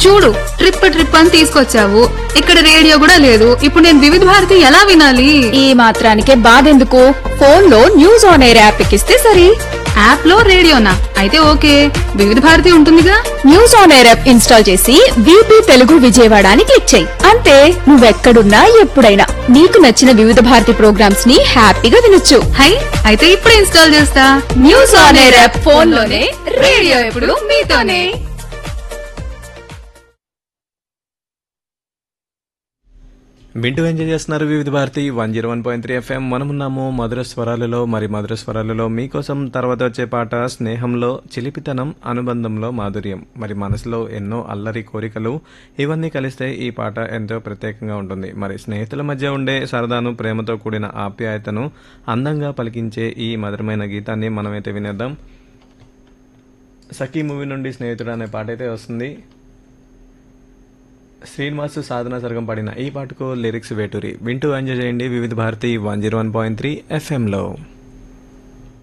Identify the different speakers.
Speaker 1: చూడు trip trip అని తీసుకొచ్చావు ఇక్కడ రేడియో కూడా లేదు ఇప్పుడు నేను వివిధ భారతి ఎలా వినాలి
Speaker 2: ఈ మాత్రానికే బాధెందుకు ఫోన్ లో న్యూస్ ఆన్ ఎయిర్ యాప్ ఎక్కిస్తే సరి
Speaker 1: యాప్ లో రేడియోనా అయితే ఓకే వివిధ భారతి ఉంటుందిగా
Speaker 2: news on air app install చేసి వీపీ తెలుగు విజయవాడ అని క్లిక్ చేయి అంతే నువ్వెక్కడున్నా ఎప్పుడైనా నీకు నచ్చిన వివిధ భారతి ప్రోగ్రామ్స్ ని హ్యాపీగా వినొచ్చు
Speaker 1: హై అయితే ఇప్పుడే ఇన్స్టాల్ చేస్తా
Speaker 2: news on air app phone లోనే రేడియో ఎప్పుడు మీతోనే
Speaker 3: వింటూ ఎంజాయ్ చేస్తున్నారు Vividha Bharati one zero one point three FM మనమున్నాము మధుర స్వరాలలో మరి మధుర స్వరాలలో మీకోసం తర్వాత వచ్చే పాట స్నేహంలో చిలిపితనం అనుబంధంలో మాధుర్యం మరి మనసులో ఎన్నో అల్లరి కోరికలు ఇవన్నీ కలిస్తే ఈ పాట ఎంతో ప్రత్యేకంగా ఉంటుంది మరి స్నేహితుల మధ్య ఉండే సరదాను ప్రేమతో కూడిన ఆప్యాయతను అందంగా పలికించే ఈ మధురమైన గీతాన్ని మనమైతే వినేద్దాం సఖీ మూవీ నుండి స్నేహితుడు అనే పాట అయితే వస్తుంది శ్రీనివాస్ సాధన సర్గం పాడిన ఈ పాటకు లిరిక్స్ వేటూరి వింటూ ఎంజాయ్ చేయండి Vividha Bharati one zero one point three ఎఫ్ఎంలో